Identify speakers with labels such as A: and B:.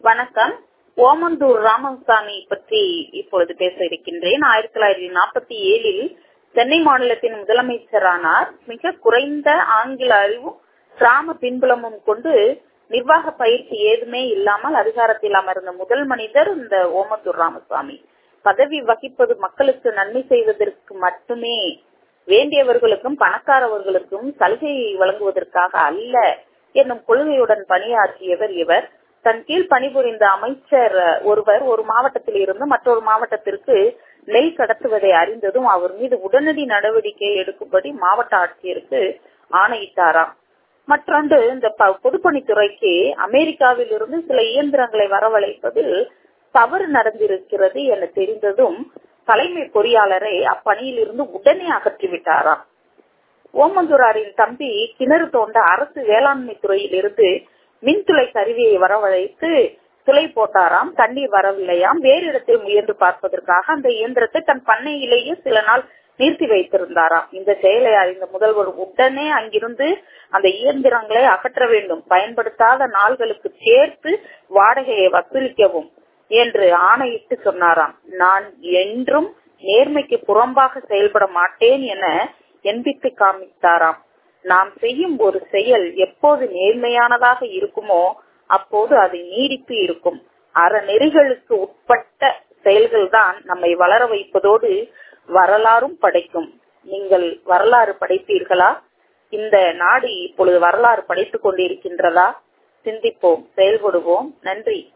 A: வணக்கம் ஓமந்தூர் ராமசாமி பற்றி இப்பொழுது பேச இருக்கின்றேன் ஆயிரத்தி தொள்ளாயிரத்தி நாற்பத்தி ஏழில் சென்னை மாநிலத்தின் முதலமைச்சரானார் மிக குறைந்த ஆங்கில அறிவும் கிராம பின்புலமும் கொண்டு நிர்வாக பயிற்சி ஏதுமே இல்லாமல் அதிகாரத்தில் அமர்ந்த முதல் மனிதர் இந்த ஓமந்தூர் ராமசாமி பதவி வகிப்பது மக்களுக்கு நன்மை செய்வதற்கு மட்டுமே வேண்டியவர்களுக்கும் பணக்காரவர்களுக்கும் சலுகை வழங்குவதற்காக அல்ல என்னும் கொள்கையுடன் பணியாற்றியவர் இவர் தன் கீழ் பணிபுரிந்த அமைச்சர் ஒருவர் ஒரு மாவட்டத்தில் இருந்து மற்றொரு மாவட்டத்திற்கு நெல் கடத்துவதை அறிந்ததும் அவர் மீது உடனடி நடவடிக்கை எடுக்கும்படி மாவட்ட ஆட்சியருக்கு ஆணையிட்டாராம் மற்றொன்று இந்த பொதுப்பணித்துறைக்கு அமெரிக்காவில் இருந்து சில இயந்திரங்களை வரவழைப்பதில் தவறு நடந்திருக்கிறது என தெரிந்ததும் தலைமை பொறியாளரை அப்பணியில் இருந்து உடனே அகற்றிவிட்டாராம் ஓமந்தூராரின் தம்பி கிணறு தோண்ட அரசு வேளாண்மை துறையில் இருந்து மின்துளை கருவியை வரவழைத்து துளை போட்டாராம் தண்ணீர் வரவில்லையாம் வேறு இடத்தில் முயன்று பார்ப்பதற்காக அந்த இயந்திரத்தை தன் பண்ணையிலேயே சில நாள் நிறுத்தி வைத்திருந்தாராம் இந்த செயலை அறிந்த முதல்வர் உடனே அங்கிருந்து அந்த இயந்திரங்களை அகற்ற வேண்டும் பயன்படுத்தாத நாள்களுக்கு சேர்த்து வாடகையை வசூலிக்கவும் என்று ஆணையிட்டு சொன்னாராம் நான் என்றும் நேர்மைக்கு புறம்பாக செயல்பட மாட்டேன் என எண்பித்து காமித்தாராம் நாம் செய்யும் ஒரு செயல் எப்போது நேர்மையானதாக இருக்குமோ அப்போது அது நீடித்து இருக்கும் அறநெறிகளுக்கு உட்பட்ட செயல்கள் தான் நம்மை வளர வைப்பதோடு வரலாறும் படைக்கும் நீங்கள் வரலாறு படைப்பீர்களா இந்த நாடு இப்பொழுது வரலாறு படைத்துக் கொண்டிருக்கின்றதா சிந்திப்போம் செயல்படுவோம் நன்றி